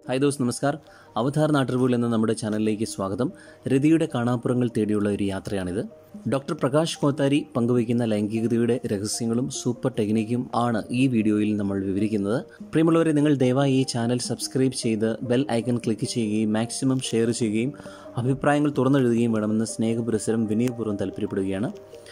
hi those നമസ്കാർ അവതാർ നാട്ടുറിവുകൾ എന്ന നമ്മുടെ ചാനലിലേക്ക് സ്വാഗതം രതിയുടെ കാണാപ്പുറങ്ങൾ തേടിയുള്ള ഒരു യാത്രയാണിത് ഡോക്ടർ പ്രകാശ് കോത്താരി പങ്കുവയ്ക്കുന്ന ലൈംഗികതയുടെ രഹസ്യങ്ങളും സൂപ്പർ ടെക്നിക്കും ആണ് ഈ വീഡിയോയിൽ നമ്മൾ വിവരിക്കുന്നത് പ്രിയമുള്ളവരെ നിങ്ങൾ ദയവായി ഈ ചാനൽ സബ്സ്ക്രൈബ് ചെയ്ത് ബെൽ ഐക്കൺ ക്ലിക്ക് ചെയ്യുകയും മാക്സിമം ഷെയർ ചെയ്യുകയും അഭിപ്രായങ്ങൾ തുറന്നെഴുതുകയും വേണമെന്ന് സ്നേഹപുരസരം വിനയപൂർവ്വം താല്പര്യപ്പെടുകയാണ്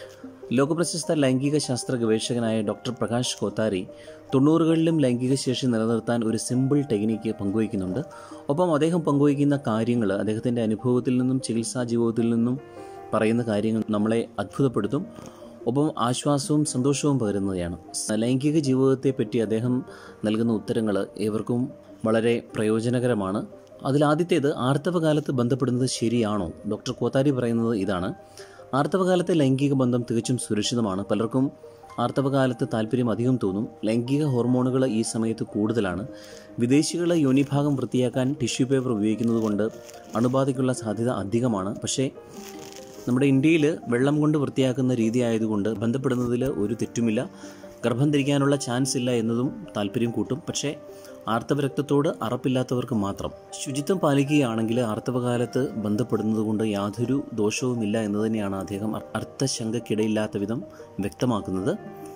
ലോകപ്രശസ്ത ലൈംഗിക ശാസ്ത്ര ഗവേഷകനായ ഡോക്ടർ പ്രകാശ് കോത്താരി തൊണ്ണൂറുകളിലും ലൈംഗിക ശേഷി നിലനിർത്താൻ ഒരു സിമ്പിൾ ടെക്നിക്ക് പങ്കുവയ്ക്കുന്നുണ്ട് ഒപ്പം അദ്ദേഹം പങ്കുവയ്ക്കുന്ന കാര്യങ്ങൾ അദ്ദേഹത്തിൻ്റെ അനുഭവത്തിൽ നിന്നും ചികിത്സാ ജീവിതത്തിൽ നിന്നും പറയുന്ന കാര്യങ്ങൾ നമ്മളെ അത്ഭുതപ്പെടുത്തും ഒപ്പം ആശ്വാസവും സന്തോഷവും പകരുന്നതാണ് ലൈംഗിക ജീവിതത്തെ പറ്റി അദ്ദേഹം നൽകുന്ന ഉത്തരങ്ങൾ ഏവർക്കും വളരെ പ്രയോജനകരമാണ് അതിലാദ്യത്തേത് ആർത്തവകാലത്ത് ബന്ധപ്പെടുന്നത് ശരിയാണോ ഡോക്ടർ കോത്താരി പറയുന്നത് ഇതാണ് ആർത്തവകാലത്തെ ലൈംഗിക ബന്ധം തികച്ചും സുരക്ഷിതമാണ് പലർക്കും ആർത്തവകാലത്ത് താല്പര്യം അധികം തോന്നും ലൈംഗിക ഹോർമോണുകൾ ഈ സമയത്ത് കൂടുതലാണ് വിദേശികൾ യോനിഭാഗം വൃത്തിയാക്കാൻ ടിഷ്യൂ പേപ്പർ ഉപയോഗിക്കുന്നത് കൊണ്ട് അണുബാധയ്ക്കുള്ള സാധ്യത അധികമാണ് പക്ഷേ നമ്മുടെ ഇന്ത്യയിൽ വെള്ളം കൊണ്ട് വൃത്തിയാക്കുന്ന രീതി ആയതുകൊണ്ട് ബന്ധപ്പെടുന്നതിൽ ഒരു തെറ്റുമില്ല ഗർഭം ധരിക്കാനുള്ള ചാൻസ് ഇല്ല എന്നതും താല്പര്യം കൂട്ടും പക്ഷേ ആർത്തവരക്തത്തോട് അറപ്പില്ലാത്തവർക്ക് മാത്രം ശുചിത്വം പാലിക്കുകയാണെങ്കിൽ ആർത്തവകാലത്ത് ബന്ധപ്പെടുന്നത് കൊണ്ട് യാതൊരു ദോഷവുമില്ല എന്ന് തന്നെയാണ് അദ്ദേഹം അർത്ഥശങ്കയ്ക്കിടയില്ലാത്ത വിധം വ്യക്തമാക്കുന്നത്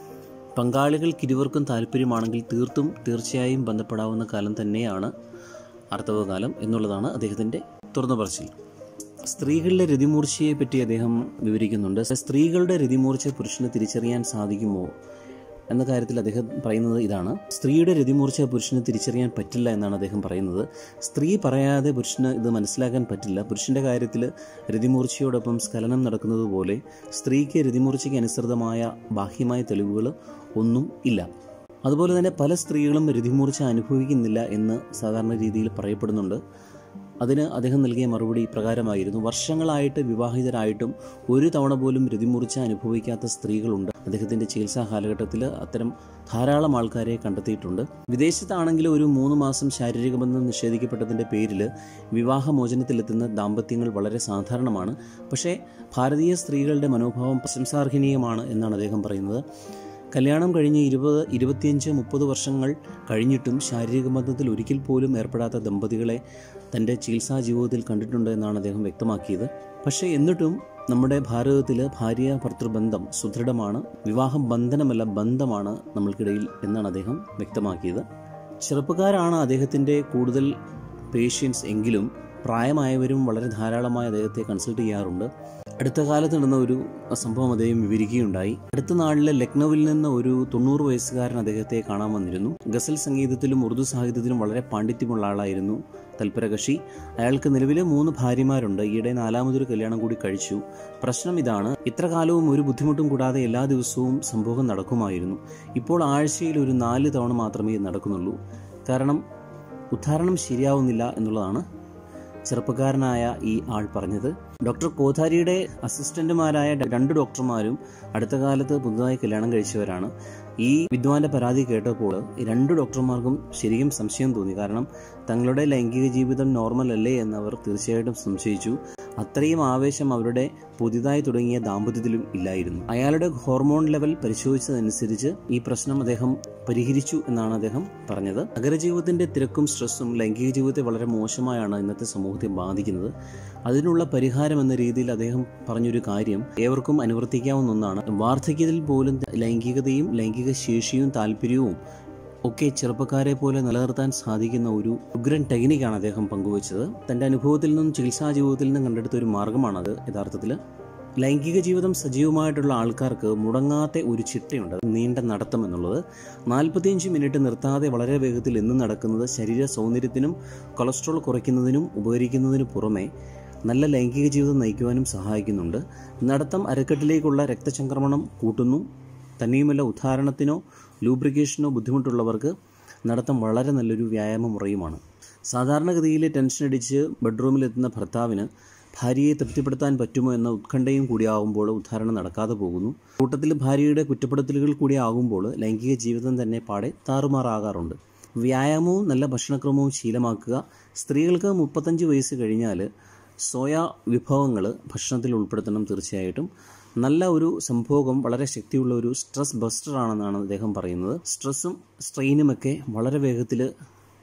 പങ്കാളികൾക്കിരുവർക്കും താല്പര്യമാണെങ്കിൽ തീർത്തും തീർച്ചയായും ബന്ധപ്പെടാവുന്ന കാലം തന്നെയാണ് ആർത്തവകാലം എന്നുള്ളതാണ് അദ്ദേഹത്തിൻ്റെ തുറന്നു പറച്ചിൽ സ്ത്രീകളുടെ രതിമൂർച്ചയെ പറ്റി അദ്ദേഹം വിവരിക്കുന്നുണ്ട് സ്ത്രീകളുടെ രതിമൂർച്ച പുരുഷന് തിരിച്ചറിയാൻ സാധിക്കുമോ എന്ന കാര്യത്തിൽ അദ്ദേഹം പറയുന്നത് ഇതാണ് സ്ത്രീയുടെ രതിമൂർച്ച പുരുഷന് തിരിച്ചറിയാൻ പറ്റില്ല എന്നാണ് അദ്ദേഹം പറയുന്നത് സ്ത്രീ പറയാതെ പുരുഷന് ഇത് മനസ്സിലാക്കാൻ പറ്റില്ല പുരുഷൻ്റെ കാര്യത്തിൽ രതിമൂർച്ചയോടൊപ്പം സ്ഖലനം നടക്കുന്നത് പോലെ സ്ത്രീക്ക് രതിമൂർച്ചയ്ക്ക് അനുസൃതമായ ബാഹ്യമായ തെളിവുകൾ ഒന്നും ഇല്ല അതുപോലെ തന്നെ പല സ്ത്രീകളും രതിമൂർച്ച അനുഭവിക്കുന്നില്ല എന്ന് സാധാരണ രീതിയിൽ പറയപ്പെടുന്നുണ്ട് അതിന് അദ്ദേഹം നൽകിയ മറുപടി ഇപ്രകാരമായിരുന്നു വർഷങ്ങളായിട്ട് വിവാഹിതരായിട്ടും ഒരു തവണ പോലും രതിമൂർച്ച അനുഭവിക്കാത്ത സ്ത്രീകളുണ്ട് അദ്ദേഹത്തിൻ്റെ ചികിത്സാ കാലഘട്ടത്തിൽ അത്തരം ധാരാളം ആൾക്കാരെ കണ്ടെത്തിയിട്ടുണ്ട് വിദേശത്താണെങ്കിൽ ഒരു മൂന്ന് മാസം ശാരീരിക ബന്ധം നിഷേധിക്കപ്പെട്ടതിൻ്റെ പേരിൽ വിവാഹമോചനത്തിലെത്തുന്ന ദാമ്പത്യങ്ങൾ വളരെ സാധാരണമാണ് പക്ഷേ ഭാരതീയ സ്ത്രീകളുടെ മനോഭാവം പ്രശംസാർഹനീയമാണ് എന്നാണ് അദ്ദേഹം പറയുന്നത് കല്യാണം കഴിഞ്ഞ് ഇരുപത് ഇരുപത്തിയഞ്ച് മുപ്പത് വർഷങ്ങൾ കഴിഞ്ഞിട്ടും ശാരീരിക ബന്ധത്തിൽ ഒരിക്കൽ പോലും ഏർപ്പെടാത്ത ദമ്പതികളെ തൻ്റെ ചികിത്സാ ജീവിതത്തിൽ കണ്ടിട്ടുണ്ട് എന്നാണ് അദ്ദേഹം വ്യക്തമാക്കിയത് പക്ഷേ എന്നിട്ടും നമ്മുടെ ഭാരതത്തിൽ ഭാര്യ ഭർത്തൃബന്ധം സുദൃഢമാണ് വിവാഹം ബന്ധനമല്ല ബന്ധമാണ് നമ്മൾക്കിടയിൽ എന്നാണ് അദ്ദേഹം വ്യക്തമാക്കിയത് ചെറുപ്പക്കാരാണ് അദ്ദേഹത്തിൻ്റെ കൂടുതൽ പേഷ്യൻസ് എങ്കിലും പ്രായമായവരും വളരെ ധാരാളമായി അദ്ദേഹത്തെ കൺസൾട്ട് ചെയ്യാറുണ്ട് അടുത്ത കാലത്ത് നടന്ന ഒരു സംഭവം അദ്ദേഹം വിവരിക്കുകയുണ്ടായി അടുത്ത നാളിലെ ലക്നൌവിൽ നിന്ന് ഒരു തൊണ്ണൂറ് വയസ്സുകാരൻ അദ്ദേഹത്തെ കാണാൻ വന്നിരുന്നു ഗസൽ സംഗീതത്തിലും ഉറുദു സാഹിത്യത്തിലും വളരെ പാണ്ഡിത്യമുള്ള ആളായിരുന്നു തൽപരകക്ഷി അയാൾക്ക് നിലവിലെ മൂന്ന് ഭാര്യമാരുണ്ട് ഈയിടെ നാലാമതൊരു കല്യാണം കൂടി കഴിച്ചു പ്രശ്നം ഇതാണ് ഇത്ര കാലവും ഒരു ബുദ്ധിമുട്ടും കൂടാതെ എല്ലാ ദിവസവും സംഭവം നടക്കുമായിരുന്നു ഇപ്പോൾ ആഴ്ചയിൽ ഒരു നാല് തവണ മാത്രമേ നടക്കുന്നുള്ളൂ കാരണം ഉദ്ധാരണം ശരിയാവുന്നില്ല എന്നുള്ളതാണ് ചെറുപ്പക്കാരനായ ഈ ആൾ പറഞ്ഞത് ഡോക്ടർ കോഥാരിയുടെ അസിസ്റ്റന്റുമാരായ രണ്ട് ഡോക്ടർമാരും അടുത്ത കാലത്ത് പുതുതായി കല്യാണം കഴിച്ചവരാണ് ഈ വിദ്വാന്റെ പരാതി കേട്ടപ്പോൾ രണ്ട് ഡോക്ടർമാർക്കും ശരിക്കും സംശയം തോന്നി കാരണം തങ്ങളുടെ ലൈംഗിക ജീവിതം നോർമൽ അല്ലേ എന്നവർ തീർച്ചയായിട്ടും സംശയിച്ചു അത്രയും ആവേശം അവരുടെ പുതിയതായി തുടങ്ങിയ ദാമ്പത്യത്തിലും ഇല്ലായിരുന്നു അയാളുടെ ഹോർമോൺ ലെവൽ പരിശോധിച്ചതനുസരിച്ച് ഈ പ്രശ്നം അദ്ദേഹം പരിഹരിച്ചു എന്നാണ് അദ്ദേഹം പറഞ്ഞത് നഗരജീവിതത്തിന്റെ തിരക്കും സ്ട്രെസ്സും ലൈംഗിക ജീവിതത്തെ വളരെ മോശമായാണ് ഇന്നത്തെ സമൂഹത്തെ ബാധിക്കുന്നത് അതിനുള്ള പരിഹാരം എന്ന രീതിയിൽ അദ്ദേഹം പറഞ്ഞൊരു കാര്യം ഏവർക്കും അനുവർത്തിക്കാവുന്ന ഒന്നാണ് വാർദ്ധക്യത്തിൽ പോലും ലൈംഗികതയും ലൈംഗിക ശേഷിയും താല്പര്യവും ഒക്കെ ചെറുപ്പക്കാരെ പോലെ നിലനിർത്താൻ സാധിക്കുന്ന ഒരു ഉഗ്രൻ ടെക്നിക്കാണ് അദ്ദേഹം പങ്കുവച്ചത് തൻ്റെ അനുഭവത്തിൽ നിന്നും ചികിത്സാ ജീവിതത്തിൽ നിന്നും കണ്ടെടുത്ത ഒരു മാർഗമാണത് യഥാർത്ഥത്തിൽ ലൈംഗിക ജീവിതം സജീവമായിട്ടുള്ള ആൾക്കാർക്ക് മുടങ്ങാത്ത ഒരു ചിട്ടയുണ്ട് നീണ്ട നടത്തം എന്നുള്ളത് നാൽപ്പത്തിയഞ്ച് മിനിറ്റ് നിർത്താതെ വളരെ വേഗത്തിൽ എന്നും നടക്കുന്നത് ശരീര സൗന്ദര്യത്തിനും കൊളസ്ട്രോൾ കുറയ്ക്കുന്നതിനും ഉപകരിക്കുന്നതിനു പുറമെ നല്ല ലൈംഗിക ജീവിതം നയിക്കുവാനും സഹായിക്കുന്നുണ്ട് നടത്തം അരക്കെട്ടിലേക്കുള്ള രക്തചംക്രമണം കൂട്ടുന്നു തന്നെയുമല്ല ഉദാഹരണത്തിനോ ലൂബ്രിക്കേഷനോ ബുദ്ധിമുട്ടുള്ളവർക്ക് നടത്തം വളരെ നല്ലൊരു വ്യായാമ മുറയുമാണ് സാധാരണഗതിയിൽ ടെൻഷൻ അടിച്ച് ബെഡ്റൂമിലെത്തുന്ന ഭർത്താവിന് ഭാര്യയെ തൃപ്തിപ്പെടുത്താൻ പറ്റുമോ എന്ന ഉത്കണ്ഠയും കൂടിയാകുമ്പോൾ ഉദാഹരണം നടക്കാതെ പോകുന്നു കൂട്ടത്തിൽ ഭാര്യയുടെ കുറ്റപ്പെടുത്തലുകൾ കൂടി ആകുമ്പോൾ ലൈംഗിക ജീവിതം തന്നെ പാടെ താറുമാറാകാറുണ്ട് വ്യായാമവും നല്ല ഭക്ഷണക്രമവും ശീലമാക്കുക സ്ത്രീകൾക്ക് മുപ്പത്തഞ്ച് വയസ്സ് കഴിഞ്ഞാൽ സോയ വിഭവങ്ങൾ ഭക്ഷണത്തിൽ ഉൾപ്പെടുത്തണം തീർച്ചയായിട്ടും നല്ല ഒരു സംഭോഗം വളരെ ശക്തിയുള്ള ഒരു സ്ട്രെസ് ബസ്റ്റർ ആണെന്നാണ് അദ്ദേഹം പറയുന്നത് സ്ട്രെസ്സും സ്ട്രെയിനുമൊക്കെ വളരെ വേഗത്തിൽ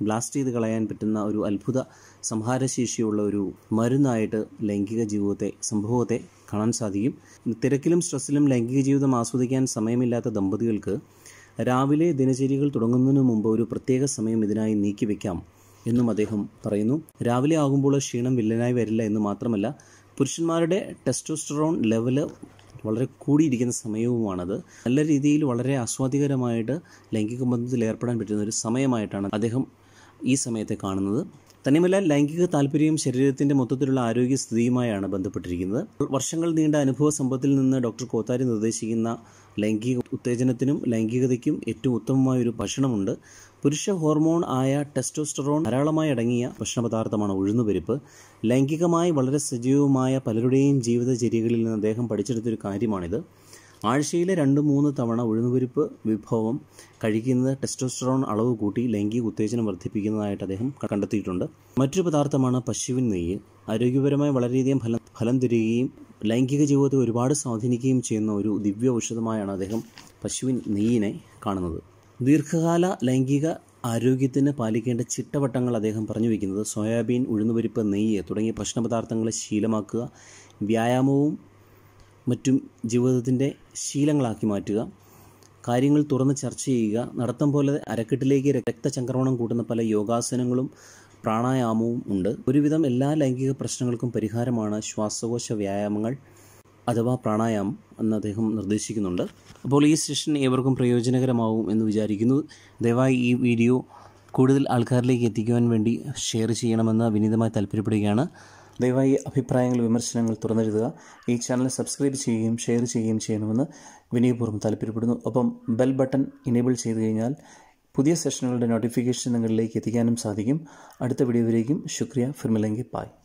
ബ്ലാസ്റ്റ് ചെയ്ത് കളയാൻ പറ്റുന്ന ഒരു അത്ഭുത സംഹാരശേഷിയുള്ള ഒരു മരുന്നായിട്ട് ലൈംഗിക ജീവിതത്തെ സംഭവത്തെ കാണാൻ സാധിക്കും തിരക്കിലും സ്ട്രെസ്സിലും ലൈംഗിക ജീവിതം ആസ്വദിക്കാൻ സമയമില്ലാത്ത ദമ്പതികൾക്ക് രാവിലെ ദിനചര്യകൾ തുടങ്ങുന്നതിന് മുമ്പ് ഒരു പ്രത്യേക സമയം ഇതിനായി നീക്കിവെക്കാം എന്നും അദ്ദേഹം പറയുന്നു രാവിലെ ആകുമ്പോൾ ക്ഷീണം വില്ലനായി വരില്ല എന്ന് മാത്രമല്ല പുരുഷന്മാരുടെ ടെസ്റ്റോസ്റ്ററോൺ ലെവല് വളരെ കൂടിയിരിക്കുന്ന സമയവുമാണത് നല്ല രീതിയിൽ വളരെ ആസ്വാദികരമായിട്ട് ലൈംഗിക ബന്ധത്തിൽ ഏർപ്പെടാൻ പറ്റുന്ന ഒരു സമയമായിട്ടാണ് അദ്ദേഹം ഈ സമയത്തെ കാണുന്നത് തന്നെയുമല്ല ലൈംഗിക താല്പര്യം ശരീരത്തിൻ്റെ മൊത്തത്തിലുള്ള ആരോഗ്യസ്ഥിതിയുമായാണ് ബന്ധപ്പെട്ടിരിക്കുന്നത് വർഷങ്ങൾ നീണ്ട അനുഭവ സമ്പത്തിൽ നിന്ന് ഡോക്ടർ കോത്താരി നിർദ്ദേശിക്കുന്ന ലൈംഗിക ഉത്തേജനത്തിനും ലൈംഗികതയ്ക്കും ഏറ്റവും ഉത്തമമായ ഒരു ഭക്ഷണമുണ്ട് പുരുഷ ഹോർമോൺ ആയ ടെസ്റ്റോസ്റ്ററോൺ ധാരാളമായി അടങ്ങിയ ഭക്ഷണപദാർത്ഥമാണ് ഉഴുന്നുപരിപ്പ് ലൈംഗികമായി വളരെ സജീവമായ പലരുടെയും ജീവിതചര്യകളിൽ നിന്ന് അദ്ദേഹം പഠിച്ചെടുത്തൊരു കാര്യമാണിത് ആഴ്ചയിലെ രണ്ട് മൂന്ന് തവണ ഉഴുന്നുപരിപ്പ് വിഭവം കഴിക്കുന്നത് ടെസ്റ്റോസ്റ്ററോൺ അളവ് കൂട്ടി ലൈംഗിക ഉത്തേജനം വർദ്ധിപ്പിക്കുന്നതായിട്ട് അദ്ദേഹം കണ്ടെത്തിയിട്ടുണ്ട് മറ്റൊരു പദാർത്ഥമാണ് പശുവിൻ നെയ്യ് ആരോഗ്യപരമായി വളരെയധികം ഫലം ഫലം തരികയും ലൈംഗിക ജീവിതത്തെ ഒരുപാട് സ്വാധീനിക്കുകയും ചെയ്യുന്ന ഒരു ദിവ്യ ഔഷധമായാണ് അദ്ദേഹം പശുവിൻ നെയ്യിനെ കാണുന്നത് ദീർഘകാല ലൈംഗിക ആരോഗ്യത്തിന് പാലിക്കേണ്ട ചിട്ടവട്ടങ്ങൾ അദ്ദേഹം പറഞ്ഞു വയ്ക്കുന്നത് സോയാബീൻ ഉഴുന്നുപരിപ്പ് നെയ്യ് തുടങ്ങിയ ഭക്ഷണപദാർത്ഥങ്ങളെ ശീലമാക്കുക വ്യായാമവും മറ്റും ജീവിതത്തിൻ്റെ ശീലങ്ങളാക്കി മാറ്റുക കാര്യങ്ങൾ തുറന്ന് ചർച്ച ചെയ്യുക നടത്തം പോലെ അരക്കെട്ടിലേക്ക് രക്തചംക്രമണം കൂട്ടുന്ന പല യോഗാസനങ്ങളും പ്രാണായാമവും ഉണ്ട് ഒരുവിധം എല്ലാ ലൈംഗിക പ്രശ്നങ്ങൾക്കും പരിഹാരമാണ് ശ്വാസകോശ വ്യായാമങ്ങൾ അഥവാ പ്രാണായാമം എന്ന് അദ്ദേഹം നിർദ്ദേശിക്കുന്നുണ്ട് അപ്പോൾ ഈ സെഷൻ ഏവർക്കും പ്രയോജനകരമാവും എന്ന് വിചാരിക്കുന്നു ദയവായി ഈ വീഡിയോ കൂടുതൽ ആൾക്കാരിലേക്ക് എത്തിക്കുവാൻ വേണ്ടി ഷെയർ ചെയ്യണമെന്ന് വിനീതമായി താല്പര്യപ്പെടുകയാണ് ദയവായി അഭിപ്രായങ്ങൾ വിമർശനങ്ങൾ തുറന്നെഴുതുക ഈ ചാനൽ സബ്സ്ക്രൈബ് ചെയ്യുകയും ഷെയർ ചെയ്യുകയും ചെയ്യണമെന്ന് വിനയപൂർവ്വം താല്പര്യപ്പെടുന്നു ഒപ്പം ബെൽ ബട്ടൺ ഇനേബിൾ ചെയ്തു കഴിഞ്ഞാൽ പുതിയ സെഷനുകളുടെ നോട്ടിഫിക്കേഷൻ നിങ്ങളിലേക്ക് എത്തിക്കാനും സാധിക്കും അടുത്ത വീഡിയോയിലേക്കും ശുക്രിയ ഫിർമിലെങ്കി പായ്